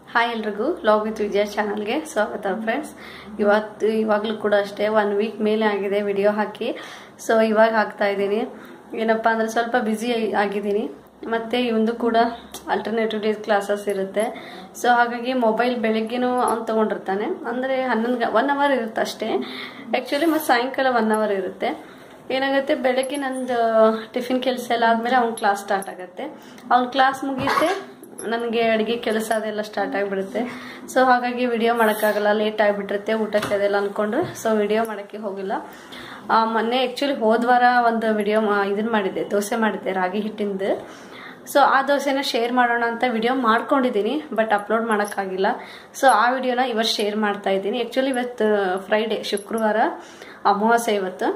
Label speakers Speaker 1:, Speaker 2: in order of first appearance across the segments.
Speaker 1: hi ಎಲ್ರಿಗೂ log with ವಿಜಯ ಚಾನಲ್ಗೆ ಸ್ವಾಗತ ಫ್ರೆಂಡ್ಸ್ ಇವತ್ತು ಇವಾಗಲೂ ಕೂಡ ಅಷ್ಟೇ ಒನ್ ವೀಕ್ ಮೇಲೆ ಆಗಿದೆ ವಿಡಿಯೋ ಹಾಕಿ ಸೊ ಇವಾಗ ಹಾಕ್ತಾ ಇದ್ದೀನಿ ಏನಪ್ಪ ಅಂದರೆ ಸ್ವಲ್ಪ ಬ್ಯುಸಿ ಆಗಿದ್ದೀನಿ ಮತ್ತು ಇವಂದು ಕೂಡ ಆಲ್ಟರ್ನೇಟಿವ್ ಡೇಸ್ ಕ್ಲಾಸಸ್ ಇರುತ್ತೆ ಸೊ ಹಾಗಾಗಿ ಮೊಬೈಲ್ ಬೆಳಗ್ಗೆನೂ ಅವ್ನು ತೊಗೊಂಡಿರ್ತಾನೆ ಅಂದರೆ ಹನ್ನೊಂದು ಒನ್ ಅವರ್ ಇರುತ್ತೆ ಅಷ್ಟೇ ಆ್ಯಕ್ಚುಲಿ ಮತ್ತು ಸಾಯಂಕಾಲ ಒನ್ ಅವರ್ ಇರುತ್ತೆ ಏನಾಗುತ್ತೆ ಬೆಳಗ್ಗೆ ನಂದು ಟಿಫಿನ್ ಕೆಲಸ ಎಲ್ಲ ಆದಮೇಲೆ ಅವ್ನ ಕ್ಲಾಸ್ ಸ್ಟಾರ್ಟ್ ಆಗುತ್ತೆ ಅವ್ನ ಕ್ಲಾಸ್ ಮುಗಿಯುತ್ತೆ ನನಗೆ ಅಡುಗೆ ಕೆಲಸ ಅದೆಲ್ಲ ಸ್ಟಾರ್ಟ್ ಆಗಿಬಿಡುತ್ತೆ ಸೊ ಹಾಗಾಗಿ ವಿಡಿಯೋ ಮಾಡೋಕ್ಕಾಗಲ್ಲ ಲೇಟ್ ಆಗಿಬಿಟ್ಟಿರುತ್ತೆ ಊಟಕ್ಕೆ ಅದೆಲ್ಲ ಅಂದ್ಕೊಂಡು ಸೊ ವಿಡಿಯೋ ಮಾಡೋಕ್ಕೆ ಹೋಗಿಲ್ಲ ಆ, ಮೊನ್ನೆ ಆ್ಯಕ್ಚುಲಿ ಹೋದ್ವಾರ ಒಂದು ವಿಡಿಯೋ ಇದನ್ನು ಮಾಡಿದ್ದೆ ದೋಸೆ ಮಾಡಿದ್ದೆ ರಾಗಿ ಹಿಟ್ಟಿಂದು ಸೊ ಆ ದೋಸೆನ ಶೇರ್ ಮಾಡೋಣ ಅಂತ ವಿಡಿಯೋ ಮಾಡ್ಕೊಂಡಿದ್ದೀನಿ ಬಟ್ ಅಪ್ಲೋಡ್ ಮಾಡೋಕ್ಕಾಗಿಲ್ಲ ಸೊ ಆ ವಿಡಿಯೋನ ಇವತ್ತು ಶೇರ್ ಮಾಡ್ತಾ ಇದ್ದೀನಿ ಆ್ಯಕ್ಚುಲಿ ಇವತ್ತು ಫ್ರೈಡೇ ಶುಕ್ರವಾರ ಅಮಾವಾಸ್ಯೆ ಇವತ್ತು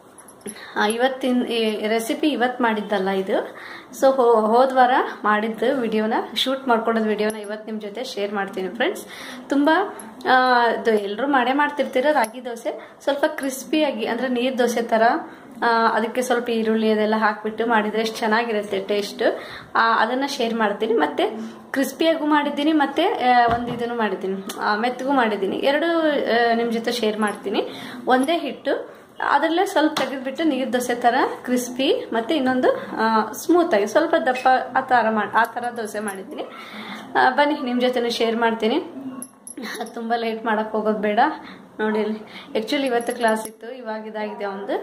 Speaker 1: ಆ, ಇವತ್ತಿನ ಈ ರೆಸಿಪಿ ಇವತ್ತು ಮಾಡಿದ್ದಲ್ಲ ಇದು ಸೊ ಹೋದ್ವಾರ ಮಾಡಿದ್ದು ವಿಡಿಯೋನ ಶೂಟ್ ಮಾಡ್ಕೊಂಡಿದ್ದು ವಿಡಿಯೋನ ಇವತ್ತು ನಿಮ್ಮ ಜೊತೆ ಶೇರ್ ಮಾಡ್ತೀನಿ ಫ್ರೆಂಡ್ಸ್ ತುಂಬ ಇದು ಎಲ್ಲರೂ ಮಾಡೇ ಮಾಡ್ತಿರ್ತೀರ ರಾಗಿ ದೋಸೆ ಸ್ವಲ್ಪ ಕ್ರಿಸ್ಪಿಯಾಗಿ ಅಂದರೆ ನೀರು ದೋಸೆ ಥರ ಆ, ಅದಕ್ಕೆ ಸ್ವಲ್ಪ ಈರುಳ್ಳಿ ಅದೆಲ್ಲ ಹಾಕಿಬಿಟ್ಟು ಮಾಡಿದರೆ ಎಷ್ಟು ಚೆನ್ನಾಗಿರುತ್ತೆ ಟೇಸ್ಟ್ ಅದನ್ನು ಶೇರ್ ಮಾಡ್ತೀನಿ ಮತ್ತು ಕ್ರಿಸ್ಪಿಯಾಗೂ ಮಾಡಿದ್ದೀನಿ ಮತ್ತು ಒಂದು ಇದನ್ನು ಮಾಡಿದ್ದೀನಿ ಆ, ಮೆತ್ತಗೂ ಮಾಡಿದ್ದೀನಿ ಎರಡು ನಿಮ್ಮ ಜೊತೆ ಶೇರ್ ಮಾಡ್ತೀನಿ ಒಂದೇ ಹಿಟ್ಟು ಅದರಲ್ಲೇ ಸ್ವಲ್ಪ ತೆಗೆದುಬಿಟ್ಟು ನೀರು ದೋಸೆ ಥರ ಕ್ರಿಸ್ಪಿ ಮತ್ತು ಇನ್ನೊಂದು ಸ್ಮೂತಾಗಿ ಸ್ವಲ್ಪ ದಪ್ಪ ಆ ಥರ ಮಾಡಿ ಆ ಥರ ದೋಸೆ ಮಾಡಿದ್ದೀನಿ ಆ, ಬನ್ನಿ ನಿಮ್ಮ ಜೊತೆ ಶೇರ್ ಮಾಡ್ತೀನಿ ತುಂಬ ಲೇಟ್ ಮಾಡೋಕ್ಕೆ ಹೋಗೋದು ಬೇಡ ನೋಡಿ ಆ್ಯಕ್ಚುಲಿ ಇವತ್ತು ಕ್ಲಾಸ್ ಇತ್ತು ಇವಾಗ ಇದಾಗಿದೆ ಒಂದು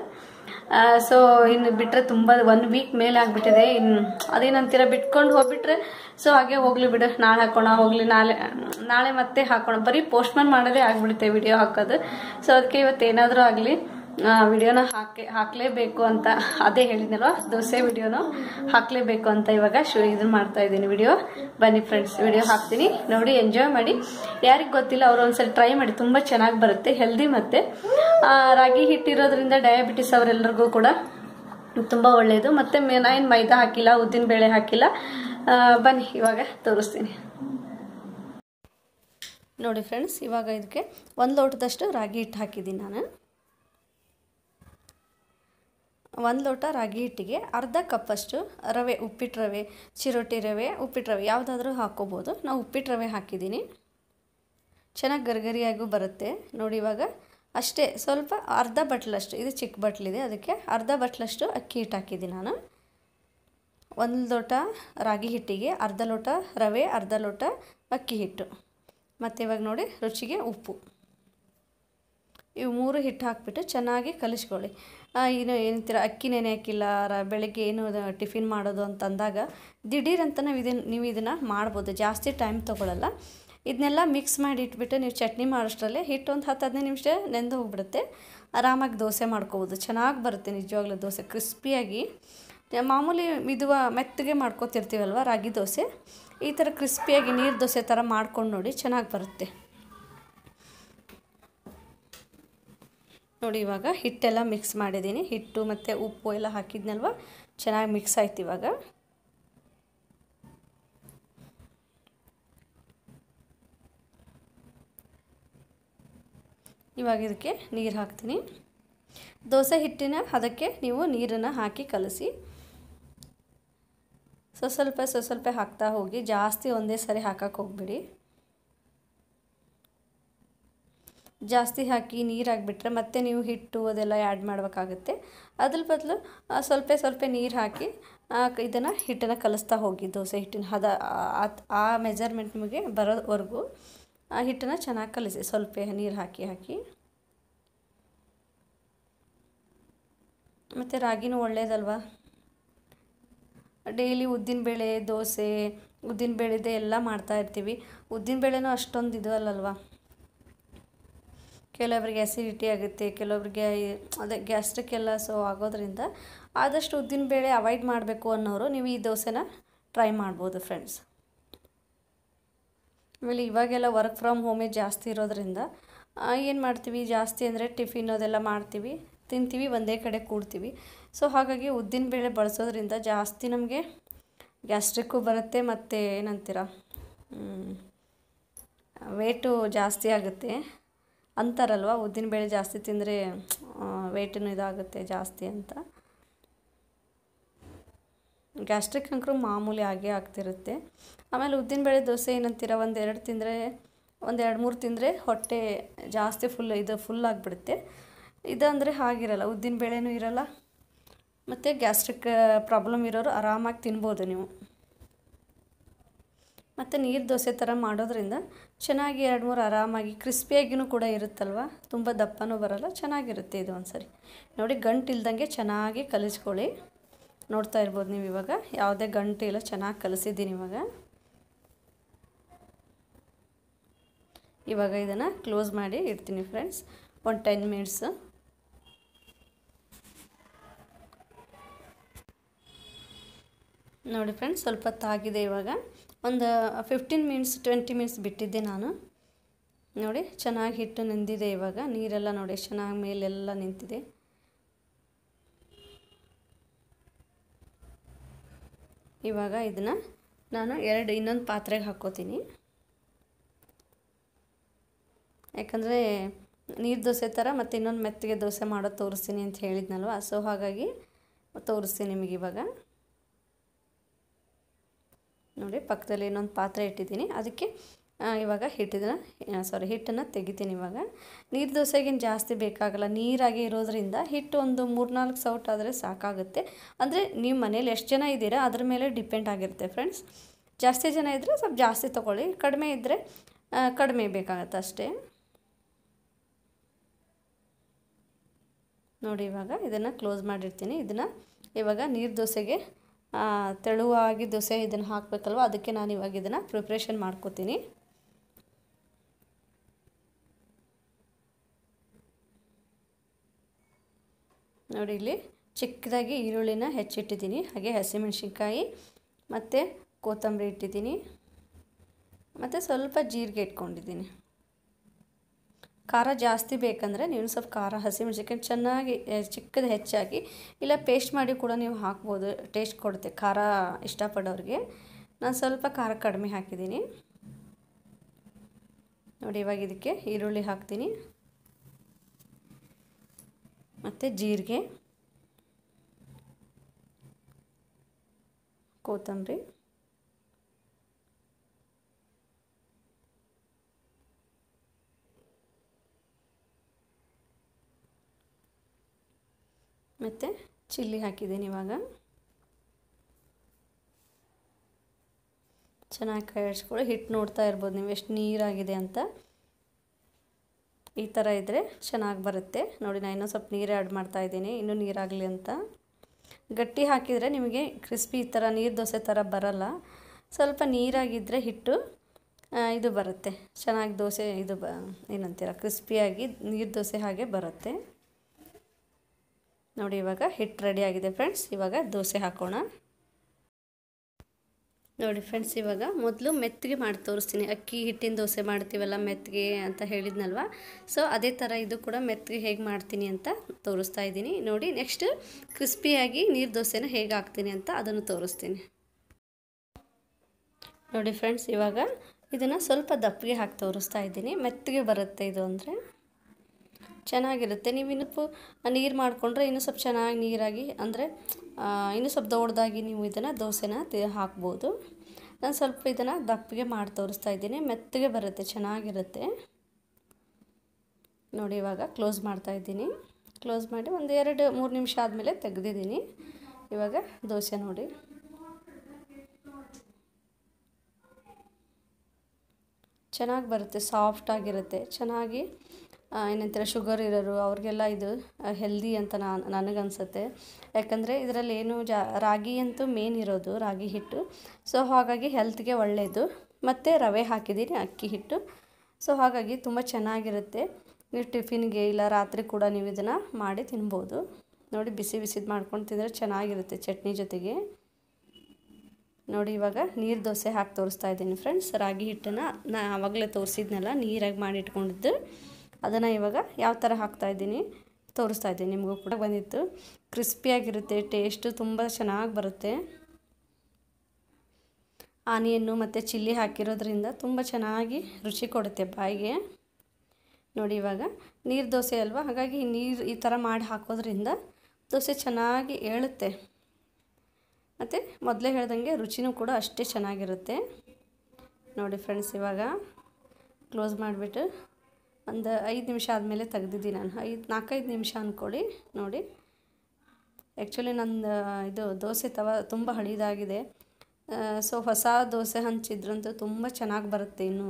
Speaker 1: ಸೊ ಇನ್ನು ಬಿಟ್ಟರೆ ತುಂಬ ಒನ್ ವೀಕ್ ಮೇಲೆ ಆಗಿಬಿಟ್ಟಿದೆ ಇನ್ನು ಅದೇನಂತೀರ ಬಿಟ್ಕೊಂಡು ಹೋಗ್ಬಿಟ್ರೆ ಸೊ ಹಾಗೆ ಹೋಗ್ಲಿ ಬಿಡು ನಾಳೆ ಹಾಕೋಣ ಹೋಗ್ಲಿ ನಾಳೆ ನಾಳೆ ಮತ್ತೆ ಹಾಕೋಣ ಬರೀ ಪೋಸ್ಟ್ಮನ್ ಮಾಡೋದೇ ಆಗಿಬಿಡುತ್ತೆ ವಿಡಿಯೋ ಹಾಕೋದು ಸೊ ಅದಕ್ಕೆ ಇವತ್ತು ಏನಾದರೂ ಆಗಲಿ ವಿಡಿಯೋನ ಹಾಕಿ ಹಾಕಲೇಬೇಕು ಅಂತ ಅದೇ ಹೇಳಿದ್ನಲ್ವ ದೋಸೆ ವಿಡಿಯೋನ ಹಾಕಲೇಬೇಕು ಅಂತ ಇವಾಗ ಶು ಇದನ್ನ ಮಾಡ್ತಾ ಇದ್ದೀನಿ ವಿಡಿಯೋ ಬನ್ನಿ ಫ್ರೆಂಡ್ಸ್ ವಿಡಿಯೋ ಹಾಕ್ತೀನಿ ನೋಡಿ ಎಂಜಾಯ್ ಮಾಡಿ ಯಾರಿಗೆ ಗೊತ್ತಿಲ್ಲ ಅವರು ಒಂದ್ಸಲ ಟ್ರೈ ಮಾಡಿ ತುಂಬ ಚೆನ್ನಾಗಿ ಬರುತ್ತೆ ಹೆಲ್ದಿ ಮತ್ತು ರಾಗಿ ಹಿಟ್ಟಿರೋದ್ರಿಂದ ಡಯಾಬಿಟಿಸ್ ಅವರೆಲ್ಲರಿಗೂ ಕೂಡ ತುಂಬ ಒಳ್ಳೆಯದು ಮತ್ತು ನಾ ಏನು ಮೈದಾ ಹಾಕಿಲ್ಲ ಉದ್ದಿನ ಬೇಳೆ ಹಾಕಿಲ್ಲ ಆ, ಬನ್ನಿ ಇವಾಗ ತೋರಿಸ್ತೀನಿ ನೋಡಿ ಫ್ರೆಂಡ್ಸ್ ಇವಾಗ ಇದಕ್ಕೆ ಒಂದು ಲೋಟದಷ್ಟು ರಾಗಿ ಹಿಟ್ಟು ಹಾಕಿದ್ದೀನಿ ನಾನು ಒಂದು ಲೋಟ ರಾಗಿ ಹಿಟ್ಟಿಗೆ ಅರ್ಧ ಕಪ್ಪಷ್ಟು ರವೆ ಉಪ್ಪಿಟ್ಟು ರವೆ ಚಿರೋಟಿ ರವೆ ಉಪ್ಪಿಟ್ಟು ರವೆ ಯಾವುದಾದ್ರೂ ಹಾಕ್ಕೋಬೋದು ನಾವು ಉಪ್ಪಿಟ್ಟು ರವೆ ಹಾಕಿದ್ದೀನಿ ಚೆನ್ನಾಗಿ ಗರಿಗರಿಯಾಗೂ ಬರುತ್ತೆ ನೋಡಿ ಇವಾಗ ಅಷ್ಟೇ ಸ್ವಲ್ಪ ಅರ್ಧ ಬಟ್ಲಷ್ಟು ಇದು ಚಿಕ್ಕ ಬಟ್ಲಿದೆ ಅದಕ್ಕೆ ಅರ್ಧ ಬಟ್ಲಷ್ಟು ಅಕ್ಕಿ ಹಿಟ್ಟು ಹಾಕಿದ್ದೀನಿ ನಾನು ಒಂದು ಲೋಟ ರಾಗಿ ಹಿಟ್ಟಿಗೆ ಅರ್ಧ ಲೋಟ ರವೆ ಅರ್ಧ ಲೋಟ ಅಕ್ಕಿ ಹಿಟ್ಟು ಮತ್ತು ಇವಾಗ ನೋಡಿ ರುಚಿಗೆ ಉಪ್ಪು ಇವು ಮೂರು ಹಿಟ್ಟು ಹಾಕ್ಬಿಟ್ಟು ಚೆನ್ನಾಗಿ ಕಲಿಸ್ಕೊಳ್ಳಿ ಆ, ಏನು ಏನಂತೀರ ಅಕ್ಕಿ ನೆನೆ ಹಾಕಿಲ್ಲ ರ- ಬೆಳಗ್ಗೆ ಏನು ಅದು ಟಿಫಿನ್ ಮಾಡೋದು ಅಂತ ಅಂದಾಗ ದಿಢೀರ್ ಅಂತ ನಾವು ಇದನ್ನು ನೀವು ಇದನ್ನು ಮಾಡ್ಬೋದು ಜಾಸ್ತಿ ಟೈಮ್ ತೊಗೊಳಲ್ಲ ಇದನ್ನೆಲ್ಲ ಮಿಕ್ಸ್ ಮಾಡಿ ಇಟ್ಬಿಟ್ಟು ನೀವು ಚಟ್ನಿ ಮಾಡೋಷ್ಟರಲ್ಲೇ ಹಿಟ್ಟು ಒಂದು ಹತ್ತು ಹದಿನೈದು ನಿಮಿಷ ನೆಂದು ಹೋಗ್ಬಿಡುತ್ತೆ ಆರಾಮಾಗಿ ದೋಸೆ ಮಾಡ್ಕೋಬೋದು ಚೆನ್ನಾಗಿ ಬರುತ್ತೆ ನಿಜವಾಗ್ಲೂ ದೋಸೆ ಕ್ರಿಸ್ಪಿಯಾಗಿ ಮಾಮೂಲಿ ಮಿದುವ ಮೆತ್ತಗೆ ಮಾಡ್ಕೊತಿರ್ತೀವಲ್ವ ರಾಗಿ ದೋಸೆ ಈ ಥರ ಕ್ರಿಸ್ಪಿಯಾಗಿ ನೀರು ದೋಸೆ ಥರ ಮಾಡ್ಕೊಂಡು ನೋಡಿ ಚೆನ್ನಾಗಿ ಬರುತ್ತೆ ನೋಡಿ ಇವಾಗ ಹಿಟ್ಟೆಲ್ಲ ಮಿಕ್ಸ್ ಮಾಡಿದ್ದೀನಿ ಹಿಟ್ಟು ಮತ್ತು ಉಪ್ಪು ಎಲ್ಲ ಹಾಕಿದ್ನಲ್ವ ಚೆನ್ನಾಗಿ ಮಿಕ್ಸ್ ಆಯ್ತು ಇವಾಗ ಇವಾಗ ಇದಕ್ಕೆ ನೀರು ಹಾಕ್ತೀನಿ ದೋಸೆ ಹಿಟ್ಟಿನ ಅದಕ್ಕೆ ನೀವು ನೀರನ್ನು ಹಾಕಿ ಕಲಸಿ ಸೊ ಸ್ವಲ್ಪ ಸೊ ಸ್ವಲ್ಪ ಹಾಕ್ತಾ ಹೋಗಿ ಜಾಸ್ತಿ ಒಂದೇ ಸರಿ ಹಾಕಕ್ಕೆ ಹೋಗ್ಬಿಡಿ ಜಾಸ್ತಿ ಹಾಕಿ ನೀರು ಹಾಕ್ಬಿಟ್ರೆ ಮತ್ತೆ ನೀವು ಹಿಟ್ಟು ಅದೆಲ್ಲ ಆ್ಯಡ್ ಮಾಡಬೇಕಾಗುತ್ತೆ ಅದ್ರ ಬದಲು ಆ, ಸ್ವಲ್ಪ ಸ್ವಲ್ಪ ನೀರು ಹಾಕಿ ಇದನ್ನು ಹಿಟ್ಟನ್ನು ಕಲಿಸ್ತಾ ಹೋಗಿ ದೋಸೆ ಹಿಟ್ಟಿನ ಹದ ಆ- ಆ ಮೆಜರ್ಮೆಂಟ್ ನಿಮಗೆ ಬರೋವರೆಗೂ ಆ ಹಿಟ್ಟನ್ನು ಚೆನ್ನಾಗಿ ಕಲಿಸಿ ಸ್ವಲ್ಪ ನೀರು ಹಾಕಿ ಹಾಕಿ ಮತ್ತು ರಾಗಿನೂ ಒಳ್ಳೇದಲ್ವಾ ಡೈಲಿ ಉದ್ದಿನಬೇಳೆ ದೋಸೆ ಉದ್ದಿನಬೇಳೆದೆ ಎಲ್ಲ ಮಾಡ್ತಾ ಇರ್ತೀವಿ ಉದ್ದಿನಬೇಳೆನೂ ಅಷ್ಟೊಂದು ಇದು ಅಲ್ಲಲ್ವಾ ಕೆಲವರಿಗೆ ಆ್ಯಸಿಡಿಟಿ ಆಗುತ್ತೆ ಕೆಲವರಿಗೆ ಅದೇ ಗ್ಯಾಸ್ಟ್ರಿಕ್ ಎಲ್ಲ ಸೊ ಆಗೋದ್ರಿಂದ ಆದಷ್ಟು ಉದ್ದಿನಬೇಳೆ ಅವಾಯ್ಡ್ ಮಾಡಬೇಕು ಅನ್ನೋರು ನೀವು ಈ ದೋಸೆನ ಟ್ರೈ ಮಾಡ್ಬೋದು ಫ್ರೆಂಡ್ಸ್ ಆಮೇಲೆ ಇವಾಗೆಲ್ಲ ವರ್ಕ್ ಫ್ರಮ್ ಹೋಮೇ ಜಾಸ್ತಿ ಇರೋದ್ರಿಂದ ಏನು ಮಾಡ್ತೀವಿ ಜಾಸ್ತಿ ಅಂದರೆ ಟಿಫಿನ್ ಅದೆಲ್ಲ ಮಾಡ್ತೀವಿ ತಿಂತೀವಿ ಒಂದೇ ಕಡೆ ಕೂಡ್ತೀವಿ ಸೊ ಹಾಗಾಗಿ ಉದ್ದಿನಬೇಳೆ ಬಳಸೋದ್ರಿಂದ ಜಾಸ್ತಿ ನಮಗೆ ಗ್ಯಾಸ್ಟ್ರಿಕ್ಕು ಬರುತ್ತೆ ಮತ್ತು ಏನಂತೀರ ವೇಟು ಜಾಸ್ತಿ ಆಗುತ್ತೆ ಅಂತಾರಲ್ವ ಉದ್ದಿನಬೇಳೆ ಜಾಸ್ತಿ ತಿಂದರೆ ವೇಟನ್ನು ಇದಾಗುತ್ತೆ ಜಾಸ್ತಿ ಅಂತ ಗ್ಯಾಸ್ಟ್ರಿಕ್ ಅಂಕರು ಮಾಮೂಲಿ ಆಗೇ ಆಗ್ತಿರುತ್ತೆ ಆಮೇಲೆ ಉದ್ದಿನಬೇಳೆ ದೋಸೆ ಏನಂತೀರ ಒಂದು ಎರಡು ತಿಂದರೆ ಒಂದು ಎರಡು ಮೂರು ತಿಂದರೆ ಹೊಟ್ಟೆ ಜಾಸ್ತಿ ಫುಲ್ ಇದು ಫುಲ್ ಆಗಿಬಿಡುತ್ತೆ ಇದಂದರೆ ಹಾಗಿರಲ್ಲ ಉದ್ದಿನಬೇಳೆನೂ ಇರಲ್ಲ ಮತ್ತು ಗ್ಯಾಸ್ಟ್ರಿಕ್ ಪ್ರಾಬ್ಲಮ್ ಇರೋರು ಆರಾಮಾಗಿ ತಿನ್ಬೋದು ನೀವು ಮತ್ತು ನೀರು ದೋಸೆ ಥರ ಮಾಡೋದ್ರಿಂದ ಚೆನ್ನಾಗಿ ಎರಡು ಮೂರು ಆರಾಮಾಗಿ ಕ್ರಿಸ್ಪಿಯಾಗಿಯೂ ಕೂಡ ಇರುತ್ತಲ್ವ ತುಂಬ ದಪ್ಪನೂ ಬರಲ್ಲ ಚೆನ್ನಾಗಿರುತ್ತೆ ಇದು ಒಂದ್ಸರಿ ನೋಡಿ ಗಂಟು ಇಲ್ದಂಗೆ ಚೆನ್ನಾಗಿ ಕಲಿಸ್ಕೊಳ್ಳಿ ನೋಡ್ತಾ ಇರ್ಬೋದು ನೀವು ಇವಾಗ ಯಾವುದೇ ಗಂಟು ಇಲ್ಲ ಚೆನ್ನಾಗಿ ಕಲಿಸಿದ್ದೀನಿ ಇವಾಗ ಇವಾಗ ಇದನ್ನು ಕ್ಲೋಸ್ ಮಾಡಿ ಇಡ್ತೀನಿ ಫ್ರೆಂಡ್ಸ್ ಒಂದು ಟೆನ್ ಮಿನಿಟ್ಸು ನೋಡಿ ಫ್ರೆಂಡ್ಸ್ ಸ್ವಲ್ಪ ತಾಗಿದೆ ಇವಾಗ ಒಂದು ಫಿಫ್ಟೀನ್ ಮಿನಿಟ್ಸ್ ಟ್ವೆಂಟಿ ಮಿನಿಟ್ಸ್ ಬಿಟ್ಟಿದ್ದೆ ನಾನು ನೋಡಿ ಚೆನ್ನಾಗಿ ಹಿಟ್ಟು ನೆಂದಿದೆ ಇವಾಗ ನೀರೆಲ್ಲ ನೋಡಿ ಎಷ್ಟು ಚೆನ್ನಾಗಿ ಮೇಲೆಲ್ಲ ನಿಂತಿದೆ ಇವಾಗ ಇದನ್ನು ನಾನು ಎರಡು ಇನ್ನೊಂದು ಪಾತ್ರೆಗೆ ಹಾಕ್ಕೋತೀನಿ ಯಾಕಂದರೆ ನೀರು ದೋಸೆ ಥರ ಮತ್ತು ಇನ್ನೊಂದು ಮೆತ್ತಗೆ ದೋಸೆ ಮಾಡೋದು ತೋರಿಸ್ತೀನಿ ಅಂತ ಹೇಳಿದ್ನಲ್ವ ಸೊ ಹಾಗಾಗಿ ತೋರಿಸ್ತೀನಿ ನಿಮಗೆ ಇವಾಗ ನೋಡಿ ಪಕ್ಕದಲ್ಲಿ ಇನ್ನೊಂದು ಪಾತ್ರೆ ಇಟ್ಟಿದ್ದೀನಿ ಅದಕ್ಕೆ ಇವಾಗ ಹಿಟ್ಟಿನ ಸಾರಿ ಹಿಟ್ಟನ್ನು ತೆಗಿತೀನಿ ಇವಾಗ ನೀರು ದೋಸೆಗೇನು ಜಾಸ್ತಿ ಬೇಕಾಗಲ್ಲ ನೀರಾಗೆ ಇರೋದ್ರಿಂದ ಹಿಟ್ಟು ಒಂದು ಮೂರ್ನಾಲ್ಕು ಸೌಟ್ ಆದರೆ ಸಾಕಾಗುತ್ತೆ ಅಂದರೆ ನೀವು ಮನೇಲಿ ಎಷ್ಟು ಜನ ಇದ್ದೀರಾ ಅದ್ರ ಮೇಲೆ ಡಿಪೆಂಡ್ ಆಗಿರುತ್ತೆ ಫ್ರೆಂಡ್ಸ್ ಜಾಸ್ತಿ ಜನ ಇದ್ದರೆ ಸ್ವಲ್ಪ ಜಾಸ್ತಿ ತೊಗೊಳ್ಳಿ ಕಡಿಮೆ ಇದ್ದರೆ ಕಡಿಮೆ ಬೇಕಾಗತ್ತೆ ಅಷ್ಟೇ ನೋಡಿ ಇವಾಗ ಇದನ್ನು ಕ್ಲೋಸ್ ಮಾಡಿರ್ತೀನಿ ಇದನ್ನು ಇವಾಗ ನೀರು ದೋಸೆಗೆ ತೆಳುವಾಗಿ ದೋಸೆ ಇದನ್ನು ಹಾಕಬೇಕಲ್ವ ಅದಕ್ಕೆ ನಾನು ಇವಾಗ ಇದನ್ನು ಪ್ರಿಪ್ರೇಷನ್ ಮಾಡ್ಕೋತೀನಿ ನೋಡಿ ಇಲ್ಲಿ ಚಿಕ್ಕದಾಗಿ ಈರುಳ್ಳಿನ ಹೆಚ್ಚಿಟ್ಟಿದ್ದೀನಿ ಹಾಗೆ ಹಸಿಮೆಣ್ಸಿನ್ಕಾಯಿ ಮತ್ತು ಕೊತ್ತಂಬರಿ ಇಟ್ಟಿದ್ದೀನಿ ಮತ್ತು ಸ್ವಲ್ಪ ಜೀರಿಗೆ ಇಟ್ಕೊಂಡಿದ್ದೀನಿ ಖಾರ ಜಾಸ್ತಿ ಬೇಕಂದರೆ ನೀವು ಸ್ವಲ್ಪ ಖಾರ ಹಸಿಮೆಣ್ಸಿನ್ಕಾಯಿ ಚೆನ್ನಾಗಿ ಚಿಕ್ಕದು ಹೆಚ್ಚಾಗಿ ಇಲ್ಲ ಪೇಸ್ಟ್ ಮಾಡಿ ಕೂಡ ನೀವು ಹಾಕ್ಬೋದು ಟೇಸ್ಟ್ ಕೊಡುತ್ತೆ ಖಾರ ಇಷ್ಟಪಡೋರಿಗೆ ನಾನು ಸ್ವಲ್ಪ ಖಾರ ಕಡಿಮೆ ಹಾಕಿದ್ದೀನಿ ನೋಡಿ ಇವಾಗ ಇದಕ್ಕೆ ಈರುಳ್ಳಿ ಹಾಕ್ತೀನಿ ಮತ್ತು ಜೀರಿಗೆ ಕೊತ್ತಂಬರಿ ಮತ್ತು ಚಿಲ್ಲಿ ಹಾಕಿದ್ದೀನಿ ಇವಾಗ ಚೆನ್ನಾಗಿ ಕೈಯಾಡಿಸ್ಕೊಳ್ಳಿ ಹಿಟ್ಟು ನೋಡ್ತಾ ಇರ್ಬೋದು ನೀವು ಎಷ್ಟು ನೀರಾಗಿದೆ ಅಂತ ಈ ಥರ ಇದ್ದರೆ ಚೆನ್ನಾಗಿ ಬರುತ್ತೆ ನೋಡಿ ನಾನು ಇನ್ನೂ ಸ್ವಲ್ಪ ನೀರೇ ಆ್ಯಡ್ ಮಾಡ್ತಾಯಿದ್ದೀನಿ ಇನ್ನೂ ನೀರಾಗಲಿ ಅಂತ ಗಟ್ಟಿ ಹಾಕಿದರೆ ನಿಮಗೆ ಕ್ರಿಸ್ಪಿ ಈ ಥರ ನೀರು ದೋಸೆ ಥರ ಬರಲ್ಲ ಸ್ವಲ್ಪ ನೀರಾಗಿದ್ದರೆ ಹಿಟ್ಟು ಇದು ಬರುತ್ತೆ ಚೆನ್ನಾಗಿ ದೋಸೆ ಇದು ಬ ಏನಂತೀರ ಕ್ರಿಸ್ಪಿಯಾಗಿ ನೀರು ದೋಸೆ ಹಾಗೆ ಬರುತ್ತೆ ನೋಡಿ ಇವಾಗ ಹಿಟ್ಟು ರೆಡಿ ಆಗಿದೆ ಫ್ರೆಂಡ್ಸ್ ಇವಾಗ ದೋಸೆ ಹಾಕೋಣ ನೋಡಿ ಫ್ರೆಂಡ್ಸ್ ಇವಾಗ ಮೊದಲು ಮೆತ್ತಗೆ ಮಾಡಿ ತೋರಿಸ್ತೀನಿ ಅಕ್ಕಿ ಹಿಟ್ಟಿನ ದೋಸೆ ಮಾಡ್ತೀವಲ್ಲ ಮೆತ್ತಗೆ ಅಂತ ಹೇಳಿದ್ನಲ್ವ ಸೊ ಅದೇ ಥರ ಇದು ಕೂಡ ಮೆತ್ತಗೆ ಹೇಗೆ ಮಾಡ್ತೀನಿ ಅಂತ ತೋರಿಸ್ತಾ ಇದ್ದೀನಿ ನೋಡಿ ನೆಕ್ಸ್ಟ್ ಕ್ರಿಸ್ಪಿಯಾಗಿ ನೀರು ದೋಸೆನ ಹೇಗೆ ಹಾಕ್ತೀನಿ ಅಂತ ಅದನ್ನು ತೋರಿಸ್ತೀನಿ ನೋಡಿ ಫ್ರೆಂಡ್ಸ್ ಇವಾಗ ಇದನ್ನು ಸ್ವಲ್ಪ ದಪ್ಪಗೆ ಹಾಕಿ ತೋರಿಸ್ತಾ ಇದ್ದೀನಿ ಮೆತ್ತಗೆ ಬರುತ್ತೆ ಇದು ಅಂದರೆ ಚೆನ್ನಾಗಿರುತ್ತೆ ನೀವು ಇನ್ನೂ ನೀರು ಮಾಡಿಕೊಂಡ್ರೆ ಇನ್ನೂ ಸ್ವಲ್ಪ ಚೆನ್ನಾಗಿ ನೀರಾಗಿ ಅಂದರೆ ಇನ್ನೂ ಸ್ವಲ್ಪ ದೊಡ್ಡದಾಗಿ ನೀವು ಇದನ್ನು ದೋಸೆನ ಹಾಕ್ಬೋದು ನಾನು ಸ್ವಲ್ಪ ಇದನ್ನು ದಪ್ಪಗೆ ಮಾಡಿ ತೋರಿಸ್ತಾ ಇದ್ದೀನಿ ಮೆತ್ತಗೆ ಬರುತ್ತೆ ಚೆನ್ನಾಗಿರುತ್ತೆ ನೋಡಿ ಇವಾಗ ಕ್ಲೋಸ್ ಮಾಡ್ತಾ ಇದ್ದೀನಿ ಕ್ಲೋಸ್ ಮಾಡಿ ಒಂದು ಎರಡು ಮೂರು ನಿಮಿಷ ಆದಮೇಲೆ ತೆಗೆದಿದ್ದೀನಿ ಇವಾಗ ದೋಸೆ ನೋಡಿ ಚೆನ್ನಾಗಿ ಬರುತ್ತೆ ಸಾಫ್ಟಾಗಿರುತ್ತೆ ಚೆನ್ನಾಗಿ ಏನಂತಾರೆ ಶುಗರ್ ಇರೋರು ಅವ್ರಿಗೆಲ್ಲ ಇದು ಹೆಲ್ದಿ ಅಂತ ನಾನು ನನಗನ್ಸುತ್ತೆ ಯಾಕಂದರೆ ಇದರಲ್ಲಿ ಏನು ಜಾ ರಾಗಿ ಅಂತೂ ಮೇನ್ ಇರೋದು ರಾಗಿ ಹಿಟ್ಟು ಸೊ ಹಾಗಾಗಿ ಹೆಲ್ತ್ಗೆ ಒಳ್ಳೆಯದು ಮತ್ತು ರವೆ ಹಾಕಿದ್ದೀನಿ ಅಕ್ಕಿ ಹಿಟ್ಟು ಸೊ ಹಾಗಾಗಿ ತುಂಬ ಚೆನ್ನಾಗಿರುತ್ತೆ ನೀವು ಟಿಫಿನ್ಗೆ ಇಲ್ಲ ರಾತ್ರಿ ಕೂಡ ನೀವು ಇದನ್ನು ಮಾಡಿ ತಿನ್ಬೋದು ನೋಡಿ ಬಿಸಿ ಬಿಸಿದು ಮಾಡ್ಕೊಂಡು ತಿಂದರೆ ಚೆನ್ನಾಗಿರುತ್ತೆ ಚಟ್ನಿ ಜೊತೆಗೆ ನೋಡಿ ಇವಾಗ ನೀರು ದೋಸೆ ಹಾಕಿ ತೋರಿಸ್ತಾ ಇದ್ದೀನಿ ಫ್ರೆಂಡ್ಸ್ ರಾಗಿ ಹಿಟ್ಟನ್ನು ನಾ ಆವಾಗಲೇ ತೋರಿಸಿದ್ನಲ್ಲ ನೀರಾಗಿ ಮಾಡಿ ಇಟ್ಕೊಂಡಿದ್ದು ಅದನ್ನು ಇವಾಗ ಯಾವ ಥರ ಹಾಕ್ತಾಯಿದ್ದೀನಿ ತೋರಿಸ್ತಾ ಇದ್ದೀನಿ ನಿಮಗೂ ಕೂಡ ಬಂದಿತ್ತು ಕ್ರಿಸ್ಪಿಯಾಗಿರುತ್ತೆ ಟೇಸ್ಟು ತುಂಬ ಚೆನ್ನಾಗಿ ಬರುತ್ತೆ ಆನಿಯನ್ನು ಮತ್ತು ಚಿಲ್ಲಿ ಹಾಕಿರೋದ್ರಿಂದ ತುಂಬ ಚೆನ್ನಾಗಿ ರುಚಿ ಕೊಡುತ್ತೆ ಬಾಯಿಗೆ ನೋಡಿ ಇವಾಗ ನೀರು ದೋಸೆ ಅಲ್ವಾ ಹಾಗಾಗಿ ನೀರು ಈ ಥರ ಮಾಡಿ ಹಾಕೋದ್ರಿಂದ ದೋಸೆ ಚೆನ್ನಾಗಿ ಏಳುತ್ತೆ ಮತ್ತು ಮೊದಲೇ ಹೇಳ್ದಂಗೆ ರುಚಿನೂ ಕೂಡ ಅಷ್ಟೇ ಚೆನ್ನಾಗಿರುತ್ತೆ ನೋಡಿ ಫ್ರೆಂಡ್ಸ್ ಇವಾಗ ಕ್ಲೋಸ್ ಮಾಡಿಬಿಟ್ಟು ಒಂದು ಐದು ನಿಮಿಷ ಆದಮೇಲೆ ತೆಗ್ದಿದ್ದೀನಿ ನಾನು ಐದು ನಾಲ್ಕೈದು ನಿಮಿಷ ಅಂದ್ಕೊಳ್ಳಿ ನೋಡಿ ಆ್ಯಕ್ಚುಲಿ ನಂದು ಇದು ದೋಸೆ ತವ ತುಂಬ ಹಳಿದಾಗಿದೆ ಸೊ ಹೊಸ ದೋಸೆ ಹಂಚಿದ್ರಂತೂ ತುಂಬ ಚೆನ್ನಾಗಿ ಬರುತ್ತೆ ಇನ್ನು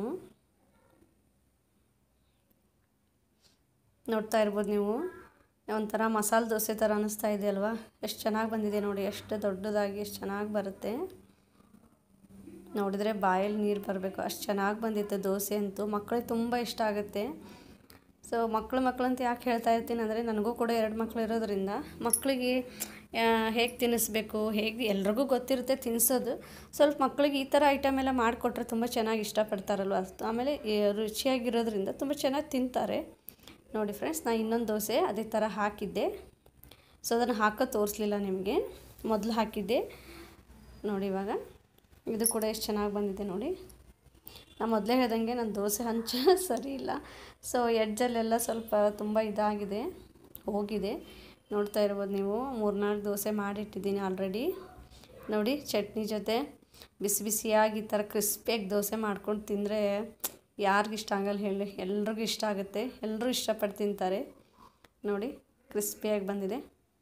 Speaker 1: ನೋಡ್ತಾ ಇರ್ಬೋದು ನೀವು ಒಂಥರ ಮಸಾಲೆ ದೋಸೆ ಥರ ಅನ್ನಿಸ್ತಾ ಇದೆ ಅಲ್ವಾ ಎಷ್ಟು ಚೆನ್ನಾಗಿ ಬಂದಿದೆ ನೋಡಿ ಎಷ್ಟು ದೊಡ್ಡದಾಗಿ ಎಷ್ಟು ಚೆನ್ನಾಗಿ ಬರುತ್ತೆ ನೋಡಿದರೆ ಬಾಯಲ್ಲಿ ನೀರು ಬರಬೇಕು ಅಷ್ಟು ಚೆನ್ನಾಗಿ ಬಂದಿತ್ತು ದೋಸೆ ಅಂತೂ ಮಕ್ಕಳಿಗೆ ತುಂಬ ಇಷ್ಟ ಆಗುತ್ತೆ ಸೊ ಮಕ್ಕಳು ಮಕ್ಕಳು ಅಂತ ಯಾಕೆ ಹೇಳ್ತಾ ಇರ್ತೀನಿ ಅಂದರೆ ನನಗೂ ಕೂಡ ಎರಡು ಮಕ್ಕಳು ಇರೋದ್ರಿಂದ ಮಕ್ಕಳಿಗೆ ಹೇಗೆ ತಿನ್ನಿಸ್ಬೇಕು ಹೇಗೆ ಎಲ್ರಿಗೂ ಗೊತ್ತಿರುತ್ತೆ ತಿನ್ನಿಸೋದು ಸ್ವಲ್ಪ ಮಕ್ಕಳಿಗೆ ಈ ಥರ ಐಟಮ್ ಎಲ್ಲ ಮಾಡಿಕೊಟ್ರೆ ತುಂಬ ಚೆನ್ನಾಗಿ ಇಷ್ಟಪಡ್ತಾರಲ್ವ ಆಮೇಲೆ ರುಚಿಯಾಗಿರೋದ್ರಿಂದ ತುಂಬ ಚೆನ್ನಾಗಿ ತಿಂತಾರೆ ನೋಡಿ ಫ್ರೆಂಡ್ಸ್ ನಾನು ಇನ್ನೊಂದು ದೋಸೆ ಅದೇ ಥರ ಹಾಕಿದ್ದೆ ಸೊ ಅದನ್ನು ಹಾಕೋ ತೋರಿಸ್ಲಿಲ್ಲ ನಿಮಗೆ ಮೊದಲು ಹಾಕಿದ್ದೆ ನೋಡಿ ಇವಾಗ ಇದು ಕೂಡ ಎಷ್ಟು ಚೆನ್ನಾಗಿ ಬಂದಿದೆ ನೋಡಿ ನಾನು ಮೊದಲೇ ಹೇಳ್ದಂಗೆ ನನ್ನ ದೋಸೆ ಹಂಚ ಸರಿ ಇಲ್ಲ ಸೊ ಎಡ್ಜಲ್ಲೆಲ್ಲ ಸ್ವಲ್ಪ ತುಂಬ ಇದಾಗಿದೆ ಹೋಗಿದೆ ನೋಡ್ತಾ ಇರ್ಬೋದು ನೀವು ಮೂರ್ನಾಲ್ಕು ದೋಸೆ ಮಾಡಿಟ್ಟಿದ್ದೀನಿ ಆಲ್ರೆಡಿ ನೋಡಿ ಚಟ್ನಿ ಜೊತೆ ಬಿಸಿ ಬಿಸಿಯಾಗಿ ಈ ಥರ ಕ್ರಿಸ್ಪಿಯಾಗಿ ದೋಸೆ ಮಾಡ್ಕೊಂಡು ತಿಂದರೆ ಯಾರಿಗಿಷ್ಟ ಇಷ್ಟ ಆಗಲ್ಲ ಹೇಳಿ ಎಲ್ರಿಗೂ ಇಷ್ಟ ಆಗುತ್ತೆ ಎಲ್ಲರೂ ಇಷ್ಟಪಟ್ಟು ತಿಂತಾರೆ ನೋಡಿ ಕ್ರಿಸ್ಪಿಯಾಗಿ ಬಂದಿದೆ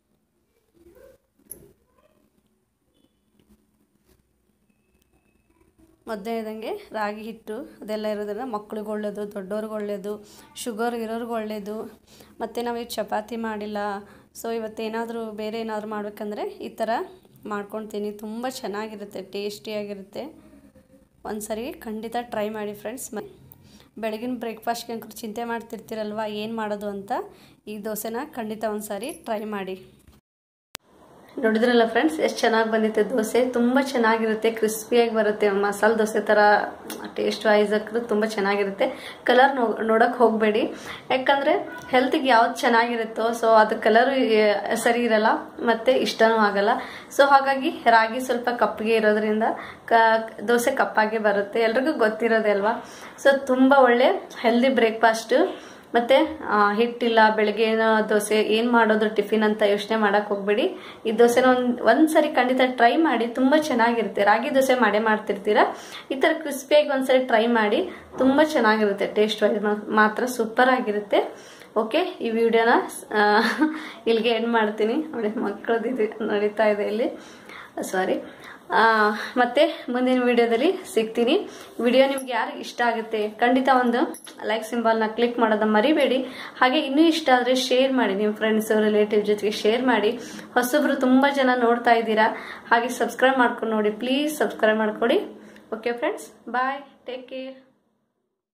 Speaker 1: ಮೊದಲೇ ಇದ್ದಂಗೆ ರಾಗಿ ಹಿಟ್ಟು ಅದೆಲ್ಲ ಇರೋದ್ರಿಂದ ಮಕ್ಳಿಗೆ ಒಳ್ಳೆಯದು ದೊಡ್ಡವ್ರಿಗೆ ಒಳ್ಳೆಯದು ಶುಗರ್ ಇರೋರ್ಗೆ ಒಳ್ಳೆಯದು ಮತ್ತು ನಾವು ಚಪಾತಿ ಮಾಡಿಲ್ಲ ಸೊ ಇವತ್ತೇನಾದರೂ ಬೇರೆ ಏನಾದರೂ ಮಾಡಬೇಕಂದ್ರೆ ಈ ಥರ ಮಾಡ್ಕೊಳ್ತೀನಿ ತುಂಬ ಚೆನ್ನಾಗಿರುತ್ತೆ ಟೇಸ್ಟಿಯಾಗಿರುತ್ತೆ ಒಂದು ಸರಿ ಖಂಡಿತ ಟ್ರೈ ಮಾಡಿ ಫ್ರೆಂಡ್ಸ್ ಮ ಬೆಳಗಿನ ಬ್ರೇಕ್ಫಾಸ್ಟ್ಗೆ ಅಂಕರು ಚಿಂತೆ ಮಾಡ್ತಿರ್ತೀರಲ್ವ ಏನು ಮಾಡೋದು ಅಂತ ಈ ದೋಸೆನ ಖಂಡಿತ ಒಂದು ಸಾರಿ ಟ್ರೈ ಮಾಡಿ ನೋಡಿದ್ರಲ್ಲ ಫ್ರೆಂಡ್ಸ್ ಎಷ್ಟು ಚೆನ್ನಾಗಿ ಬಂದಿತ್ತು ದೋಸೆ ತುಂಬ ಚೆನ್ನಾಗಿರುತ್ತೆ ಕ್ರಿಸ್ಪಿಯಾಗಿ ಬರುತ್ತೆ ಮಸಾಲೆ ದೋಸೆ ಥರ ಟೇಸ್ಟ್ ವೈಸ್ ಹಾಕಿದ್ರೆ ತುಂಬ ಚೆನ್ನಾಗಿರುತ್ತೆ ಕಲರ್ ನೋ ನೋಡೋಕೆ ಹೋಗಬೇಡಿ ಯಾಕಂದರೆ ಹೆಲ್ತಿಗೆ ಯಾವ್ದು ಚೆನ್ನಾಗಿರುತ್ತೋ ಸೊ ಅದು ಕಲರು ಸರಿ ಇರಲ್ಲ ಮತ್ತು ಇಷ್ಟನೂ ಆಗಲ್ಲ ಸೊ ಹಾಗಾಗಿ ರಾಗಿ ಸ್ವಲ್ಪ ಕಪ್ಪಿಗೆ ಇರೋದ್ರಿಂದ ಕ ದೋಸೆ ಕಪ್ಪಾಗೆ ಬರುತ್ತೆ ಎಲ್ರಿಗೂ ಗೊತ್ತಿರೋದೇ ಅಲ್ವಾ ಸೊ ತುಂಬ ಒಳ್ಳೆ ಹೆಲ್ದಿ ಬ್ರೇಕ್ಫಾಸ್ಟು ಮತ್ತು ಹಿಟ್ಟಿಲ್ಲ ಬೆಳಗ್ಗೆ ದೋಸೆ ಏನು ಮಾಡೋದು ಟಿಫಿನ್ ಅಂತ ಯೋಚನೆ ಮಾಡೋಕ್ಕೆ ಹೋಗ್ಬೇಡಿ ಈ ದೋಸೆನ ಒಂದು ಒಂದು ಸರಿ ಖಂಡಿತ ಟ್ರೈ ಮಾಡಿ ತುಂಬ ಚೆನ್ನಾಗಿರುತ್ತೆ ರಾಗಿ ದೋಸೆ ಮಾಡೇ ಮಾಡ್ತಿರ್ತೀರ ಈ ಥರ ಕ್ರಿಸ್ಪಿಯಾಗಿ ಒಂದ್ಸರಿ ಟ್ರೈ ಮಾಡಿ ತುಂಬ ಚೆನ್ನಾಗಿರುತ್ತೆ ಟೇಸ್ಟ್ ವೈಸ್ ಮಾತ್ರ ಸೂಪರ್ ಆಗಿರುತ್ತೆ ಓಕೆ ಈ ವಿಡಿಯೋನ ಇಲ್ಲಿಗೆ ಎಂಡ್ ಮಾಡ್ತೀನಿ ನೋಡಿ ಮಕ್ಕಳದ್ದು ನಡೀತಾ ಇದೆ ಇಲ್ಲಿ ಸಾರಿ ಮತ್ತೆ ಮುಂದಿನ ವಿಡಿಯೋದಲ್ಲಿ ಸಿಗ್ತೀನಿ ವಿಡಿಯೋ ನಿಮ್ಗೆ ಯಾರು ಇಷ್ಟ ಆಗುತ್ತೆ ಖಂಡಿತ ಒಂದು ಲೈಕ್ ಸಿಂಬಲ್ನ ಕ್ಲಿಕ್ ಮಾಡೋದನ್ನ ಮರಿಬೇಡಿ ಹಾಗೆ ಇನ್ನೂ ಇಷ್ಟ ಆದರೆ ಶೇರ್ ಮಾಡಿ ನಿಮ್ಮ ಫ್ರೆಂಡ್ಸ್ ರಿಲೇಟಿವ್ ಜೊತೆಗೆ ಶೇರ್ ಮಾಡಿ ಹೊಸಬ್ರು ತುಂಬ ಜನ ನೋಡ್ತಾ ಇದ್ದೀರಾ ಹಾಗೆ ಸಬ್ಸ್ಕ್ರೈಬ್ ಮಾಡ್ಕೊಂಡು ನೋಡಿ ಪ್ಲೀಸ್ ಸಬ್ಸ್ಕ್ರೈಬ್ ಮಾಡ್ಕೊಡಿ okay friends bye take care